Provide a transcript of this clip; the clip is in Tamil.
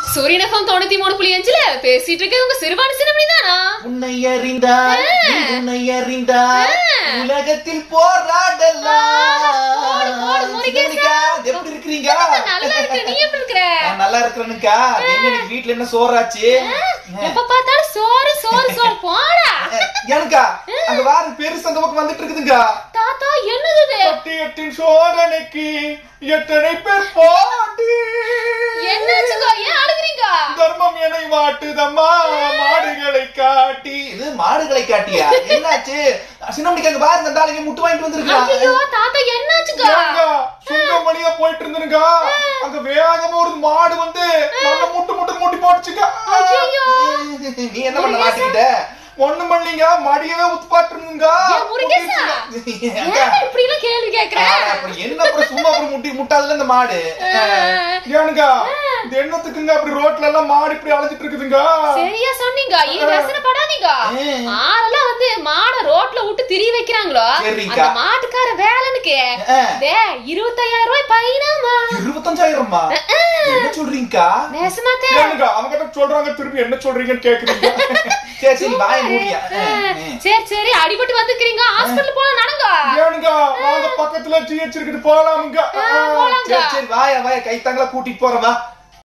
சூரியனகம் தொண்ணூத்தி மூணு புள்ளி அஞ்சுல பேசிட்டு இருக்க உங்க சிறுவாணி சிறுமணி தானா உன்னை அறிந்தால் நீ உன்னை அறிந்தால் உலகத்தில் போராடலாம் போடு, போடு, முருகேசா. சின்னமணிக்கா, எப்படி இருக்கிறீங்க நல்லா இருக்கு நீ எப்படி இருக்கிற நான் நல்லா இருக்கிறேனுக்கா என்ன இன்னைக்கு வீட்ல என்ன சோறாச்சு எப்ப பார்த்தாலும் சோறு சோறு சோறு போடா எனக்கா அங்க வாரு பெருசு அந்த பக்கம் வந்துட்டு இருக்குதுங்க தாத்தா என்னது இது? எட்டு எட்டின் சோதனைக்கு எத்தனை பேர் போட்டி என்னாச்சுங்க ஏன் அழுகுறீங்க தர்மம் என்னை மாட்டுதம்மா மாடுகளை காட்டி இது மாடுகளை காட்டியா என்னாச்சு சின்னமணிக்கு அங்க பாருங்க அந்த ஆளுங்க முட்டு வாங்கிட்டு வந்திருக்கா ஐயோ தாத்தா என்னாச்சுங்க ஏங்க, சுங்கம் வழியா போயிட்டு இருந்தனுங்க அங்க வேகமா ஒரு மாடு வந்து நல்ல முட்டு முட்டு முட்டி போட்டுச்சுங்க ஐயையோ. நீ என்ன பண்ண மாட்டிக்கிட்ட ஒண்ணு பண்ணீங்க மடியவே உத்துப்பாட்டு இருந்துங்க ஏன் முருகேசா? ஏன் இப்படி எல்லாம் கேள்வி கேக்குற அப்படி என்ன அப்புறம் சும்மா அப்புறம் முட்டி முட்டாதுல இந்த மாடு ஏனுங்க இது என்னத்துக்குங்க அப்படி ரோட்ல எல்லாம் மாடு இப்படி அலைஞ்சிட்டு இருக்குதுங்க சரியா சொன்னீங்க ஏன் வேசனை படாதீங்க ஆரெல்லாம் வந்து மாட ரோட்ல விட்டு திரி வைக்கிறாங்களோ சரிக்கா. அந்த மாட்டுக்கார வேலனுக்கு ஆ. டே இருபத்தாயிரம் ரூபாய் பையனாமா இருபத்தஞ்சாயிரமா என்ன சொல்றீங்கக்கா நெசமாத்தே ஏனுங்க அவங்க கிட்ட சொல்றாங்க திருப்பி என்ன சொல்றீங்கன்னு கேக்குறீங்க சரி சரி வாய மூடியா சரி சரி அடிபட்டு வந்துக்கிறீங்க ஹாஸ்பிடல் போல நடங்க ஏனுங்க வாங்க பக்கத்துல ஜிஹெச் இருக்குது போலாமுங்க போலாங்க சரி சரி வாயா வாயா கைத்தாங்களா கூட்டிட்டு போறவா